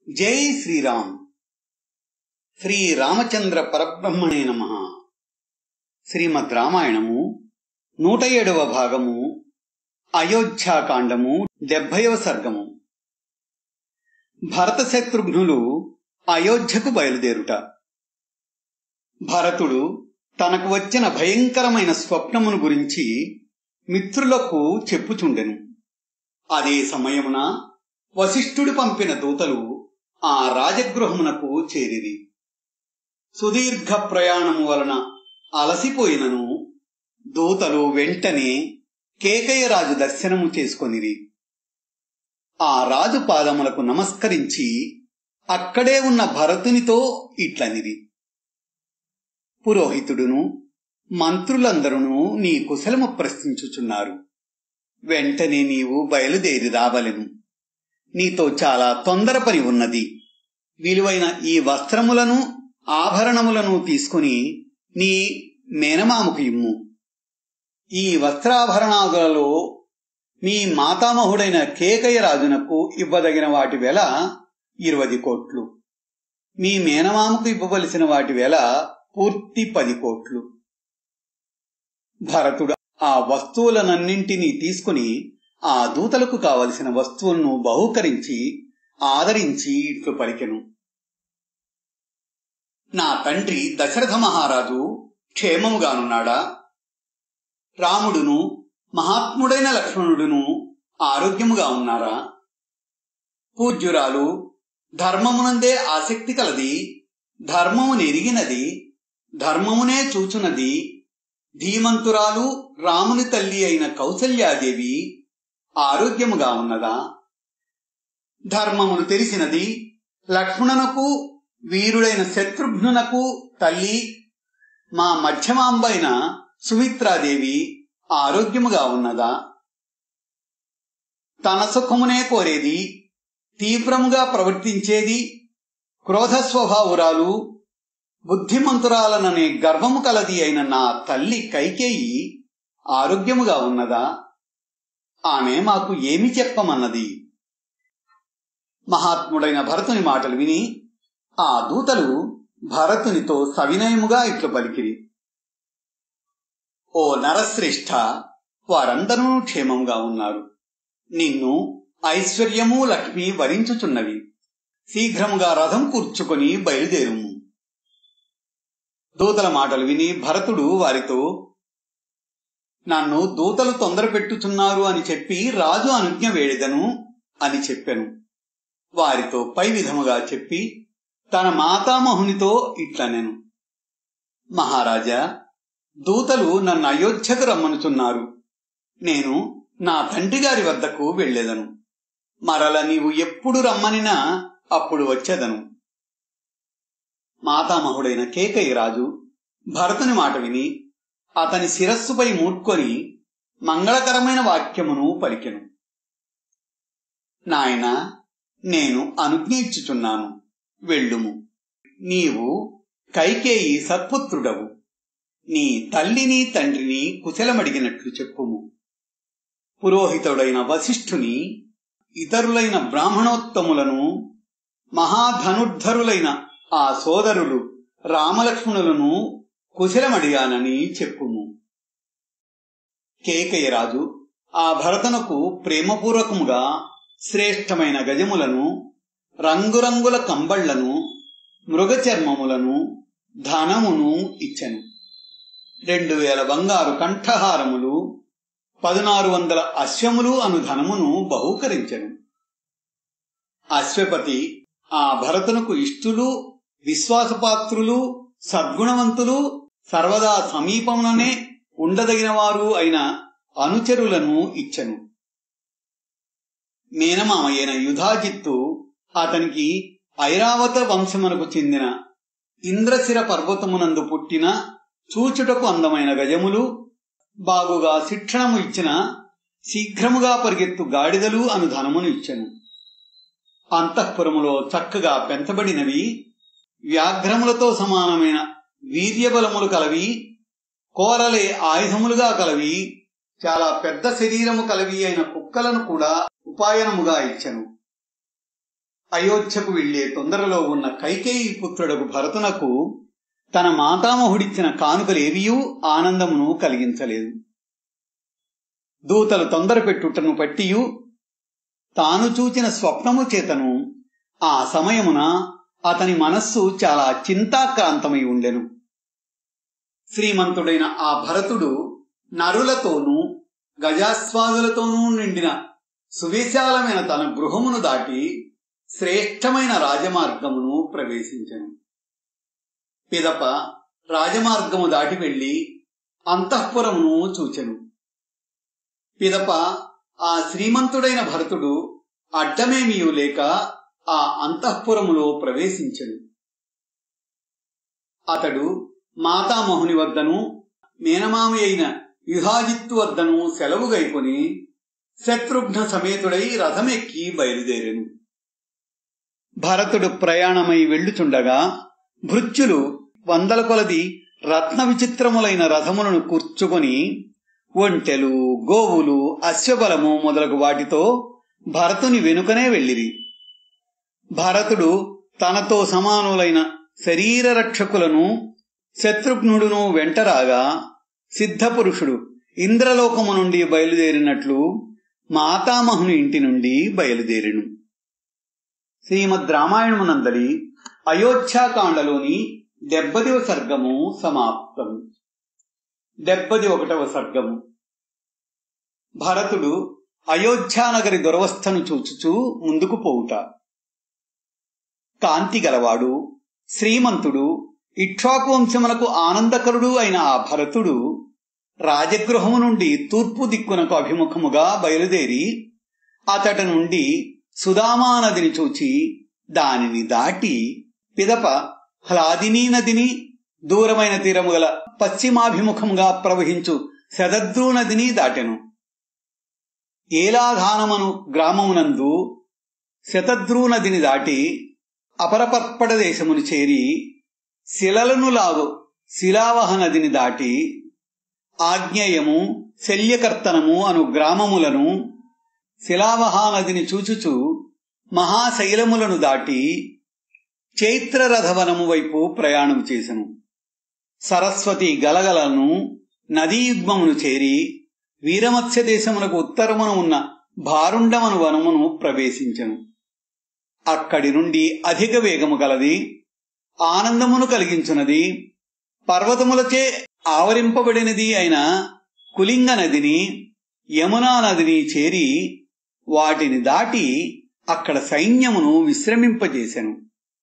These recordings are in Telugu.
జై శ్రీరామ్ శ్రీ రామచంద్ర పరబ్రహ్మణే నమ శ్రీమద్ రామాయణము నూట ఏడవ భాగము అయోధ్యాకాండము డెబ్బైవ సర్గము భరత శత్రుఘ్నులు అయోధ్యకు బయలుదేరుట భరతుడు తనకు వచ్చిన భయంకరమైన స్వప్నమును గురించి మిత్రులకు చెప్పుచుండెను అదే సమయమున వశిష్ఠుడు పంపిన దూతలు ఆ రాజగృహమునకు చేరిరి సుదీర్ఘ ప్రయాణము వలన అలసిపోయినను దూతలు వెంటనే కేకయ్యరాజు దర్శనము చేసుకొనిరి ఆ రాజు పాదములకు నమస్కరించి అక్కడే ఉన్న భరతునితో ఇట్లనిరి పురోహితుడును మంత్రులందరూ నీ కుశలము ప్రశ్నించుచున్నారు వెంటనే నీవు బయలుదేరి రావలెను నీతో చాలా తొందర పని ఉన్నది విలువైన ఈ వస్త్రములను ఆభరణములను తీసుకుని నీ మేనమామకు ఇమ్ము ఈ వస్త్రాభరణాదులలో మీ మాతామహుడైన కేకయ్య రాజునకు ఇవ్వదగిన వాటి వెల ఇరవది కోట్లు మీ మేనమామకు ఇవ్వవలసిన వాటి వెల పూర్తి పది కోట్లు భరతుడు ఆ వస్తువులనన్నింటినీ తీసుకుని ఆ దూతలకు కావలసిన వస్తువులను బహూకరించి ఆదరించి ఇట్లు పలికెను నా తండ్రి దశరథ మహారాజు క్షేమముగానున్నాడా రాముడును మహాత్ముడైన లక్ష్మణుడును ఆరోగ్యముగా ఉన్నారా పూజ్యురాలు ధర్మమునందే ఆసక్తి కలది ధర్మము నెరిగినది ధర్మమునే చూచునది ధీమంతురాలు రాముని తల్లి అయిన కౌసల్యాదేవి ఆరోగ్యముగా ఉన్నదా ధర్మమును తెలిసినది లక్ష్మణునకు వీరుడైన శత్రుఘ్నునకు తల్లి మా మధ్యమాంబైన సుమిత్రాదేవి ఆరోగ్యముగా ఉన్నదా తన సుఖమునే కోరేది తీవ్రముగా ప్రవర్తించేది క్రోధ స్వభావురాలు బుద్ధిమంతురాలననే గర్వము కలది అయిన నా తల్లి కైకేయి ఆరోగ్యముగా ఉన్నదా ఆమె మాకు ఏమి చెప్పమన్నది మహాత్ముడైన భరతుని మాటలు విని ఆ దూతలు భరతునితో సవినయముగా ఇట్లు పలికిరి ఓ నరశ్రేష్ఠ వారందరూ క్షేమంగా ఉన్నారు నిన్ను ఐశ్వర్యము లక్ష్మి వరించుచున్నవి శీఘ్రముగా రథం కూర్చుకొని బయలుదేరుము దూతల మాటలు విని భరతుడు వారితో నన్ను దూతలు తొందర పెట్టుచున్నారు అని చెప్పి రాజు అనుజ్ఞ వేడిదను అని చెప్పెను వారితో పై విధముగా చెప్పి తన మాతామహునితో ఇట్లనెను మహారాజా దూతలు నన్ను అయోధ్యకు రమ్మనుచున్నారు నేను నా తండ్రి గారి వద్దకు వెళ్లేదను మరల నీవు ఎప్పుడు రమ్మనినా అప్పుడు వచ్చేదను మాతామహుడైన కేకయ్య రాజు భరతుని మాట విని అతని శిరస్సుపై మూడ్కొని మంగళకరమైన వాక్యమును పలికెను నాయన నేను అనుజ్ఞించుచున్నాను వెళ్ళుము నీవు కైకేయి సత్పుత్రుడవు నీ తల్లిని తండ్రిని కుశలమడిగినట్లు చెప్పుము పురోహితుడైన వశిష్ఠుని ఇతరులైన బ్రాహ్మణోత్తములను మహాధనుర్ధరులైన ఆ సోదరులు రామలక్ష్మణులను కుశలమడిగానని చెప్పుము కేకయ్యరాజు ఆ భరతనకు ప్రేమపూర్వకముగా శ్రేష్టమైన గజములను రంగురంగుల కంబళ్లను మృగచర్మములను ధనమును ఇచ్చెను రెండు వేల బంగారు కంఠహారములు పదునారు వందల అశ్వములు అను ధనమును బహూకరించెను అశ్వపతి ఆ భరతునకు ఇష్టులు విశ్వాసపాత్రులు సద్గుణవంతులు సర్వదా సమీపముననే ఉండదగిన వారు అయిన అనుచరులను ఇచ్చెను మేనమామయ్యైన యుధాజిత్తు అతనికి ఐరావత వంశమునకు చెందిన ఇంద్రశిర పర్వతమునందు పుట్టిన చూచుటకు అందమైన గజములు బాగుగా శిక్షణము ఇచ్చిన శీఘ్రముగా పరిగెత్తు గాడిదలు అను ధనమును ఇచ్చెను అంతఃపురములో చక్కగా పెంచబడినవి వ్యాఘ్రములతో సమానమైన వీర్యబలములు కలవి కోరలే ఆయుధములుగా కలవి చాలా పెద్ద శరీరము కలవి అయిన కుక్కలను కూడా ఉపాయనముగా ఇచ్చెను అయోధ్యకు వెళ్లే తొందరలో ఉన్న కైకేయి పుత్రుడకు భరతునకు తన మాతామహుడిచ్చిన కానుకలేవియూ ఆనందమును కలిగించలేదు దూతలు తొందర పెట్టుటను పట్టియు తాను చూచిన స్వప్నము చేతను ఆ సమయమున అతని మనస్సు చాలా చింతాక్రాంతమై ఉండెను శ్రీమంతుడైన ఆ భరతుడు నరులతోనూ గజాస్వాదులతోనూ నిండిన సువిశాలమైన తన గృహమును దాటి శ్రేష్టమైన రాజమార్గమును ప్రవేశించను పిదప రాజమార్గము దాటి వెళ్లి అంతఃపురమును చూచెను పిదప ఆ శ్రీమంతుడైన భరతుడు అడ్డమేమియూ లేక ఆ అంతఃపురములో ప్రవేశించెను అతడు మాతామహుని వద్దను మేనమామి అయిన యుహాజిత్తు వద్దను సెలవు గైకొని శత్రుఘ్న సమేతుడై రథమెక్కి బయలుదేరెను భరతుడు ప్రయాణమై వెళ్ళుచుండగా భృత్యులు వందల కొలది రత్న విచిత్రములైన రథములను కూర్చుకొని ఒంటెలు గోవులు అశ్వబలము మొదలగు వాటితో భరతుని వెనుకనే వెళ్ళిరి భరతుడు తనతో సమానులైన శరీర రక్షకులను శత్రుఘ్నుడును వెంటరాగా సిద్ధపురుషుడు ఇంద్రలోకము నుండి బయలుదేరినట్లు మాతామహుని ఇంటి నుండి బయలుదేరిను శ్రీమద్ రామాయణమునందలి అయోధ్యాకాండలోని డెబ్బదివ సర్గము సమాప్తం డెబ్బది ఒకటవ సర్గము భరతుడు అయోధ్యానగరి దురవస్థను చూచుచూ ముందుకు పోవుట కాంతి గలవాడు శ్రీమంతుడు ఇక్ష్వాకు వంశమునకు ఆనందకరుడు అయిన ఆ భరతుడు రాజగృహము నుండి తూర్పు దిక్కునకు అభిముఖముగా బయలుదేరి అతడి నుండి సుదామా నదిని చూచి దానిని దాటి పిదప హ్లాదినీ నదిని దూరమైన తీరము గల పశ్చిమాభిముఖంగా ప్రవహించు శతద్రూ నదిని దాటెను ఏలాధానమను గ్రామమునందు శతద్రూ నదిని దాటి అపరపర్పడ దేశమును చేరి శిలలను లాగు శిలావహ నదిని దాటి ఆగ్నేయము శల్యకర్తనము అను గ్రామములను శిలావహా నదిని చూచుచు మహాశైలములను దాటి చైత్రరథవనము వైపు ప్రయాణం చేసెను సరస్వతి గలగలను నదీయుగ్మమును చేరి వీరమత్స్య దేశమునకు ఉత్తరమున ఉన్న భారుండమను వనమును ప్రవేశించెను అక్కడి నుండి అధిక వేగము గలది ఆనందమును కలిగించున్నది పర్వతములచే ఆవరింపబడినది అయిన కులింగ నదిని యమునా నదిని చేరి వాటిని దాటి అక్కడ సైన్యమును విశ్రమింపజేసెను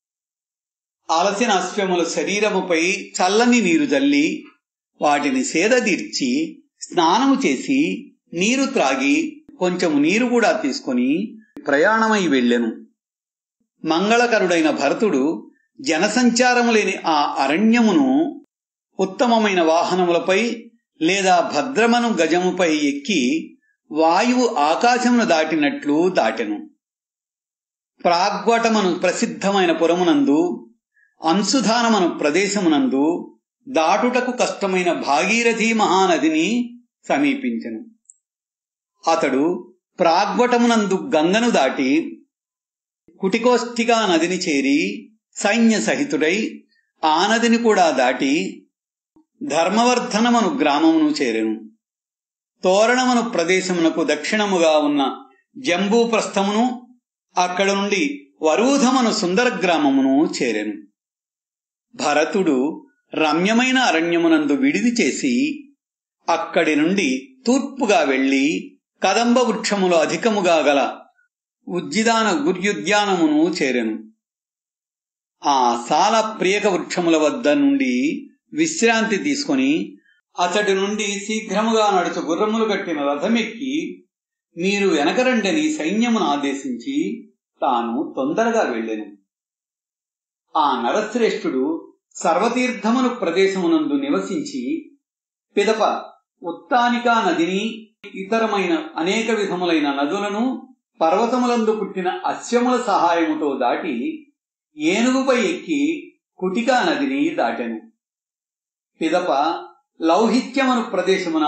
అలసిన అశ్వముల శరీరముపై చల్లని నీరు జల్లి వాటిని సేదదీర్చి స్నానము చేసి నీరు త్రాగి కొంచెము నీరు కూడా తీసుకొని ప్రయాణమై వెళ్ళెను మంగళకరుడైన భరతుడు జనసంచారము లేని ఆ అరణ్యమును ఉత్తమమైన వాహనములపై లేదా భద్రమను గజముపై ఎక్కి వాయువు ఆకాశమును దాటినట్లు దాటెను ప్రాగ్వటమను ప్రసిద్ధమైన పురమునందు అంశుధానమను ప్రదేశమునందు దాటుటకు కష్టమైన భాగీరథీ మహానదిని సమీపించెను అతడు ప్రాగ్వటమునందు గంగను దాటి కుటికోష్ఠిగా నదిని చేరి సైన్య సహితుడై ఆ నదిని కూడా దాటి ధర్మవర్ధనమను గ్రామమును చేరెను తోరణమను ప్రదేశమునకు దక్షిణముగా ఉన్న జంబూ ప్రస్థమును అక్కడ నుండి వరూధమను సుందర గ్రామమును చేరెను భరతుడు రమ్యమైన అరణ్యమునందు విడిది చేసి అక్కడి నుండి తూర్పుగా వెళ్లి కదంబ వృక్షములు అధికముగా గల ఉజ్జిదాన గుర్యుద్యానమును చేరెను ఆ సాల ప్రియక వృక్షముల వద్ద నుండి విశ్రాంతి తీసుకొని అతడి నుండి శీఘ్రముగా నడుచు గుర్రములు కట్టిన రథమెక్కి మీరు వెనకరండని సైన్యమును ఆదేశించి తాను తొందరగా వెళ్ళెను ఆ నరశ్రేష్ఠుడు సర్వతీర్థమును ప్రదేశమునందు నివసించి పిదప ఉత్తానికా నదిని ఇతరమైన అనేక విధములైన నదులను పర్వతములందు పుట్టిన అశ్వముల సహాయముతో దాటి ఏనుగుపై ఎక్కి కుటికా నదిని దాటెను పిదప లౌహిత్యమను ప్రదేశమున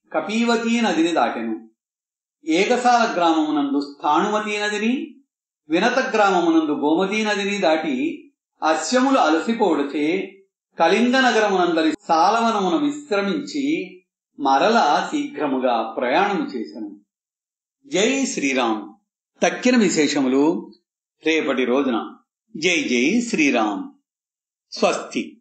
కపీవతీ నదిని దాటెను ఏకసాల గ్రామమునందు స్థాణుమతీ నదిని వినత గ్రామమునందు గోమతీ నదిని దాటి అశ్వములు అలసిపోవడచే కళింగ నగరమునందరి సాలవనమున విశ్రమించి మరలా శీఘ్రముగా ప్రయాణము చేశాను జై శ్రీరామ్ తక్కిన విశేషములు రేపటి రోజున జై జై శ్రీరామ్ స్వస్తి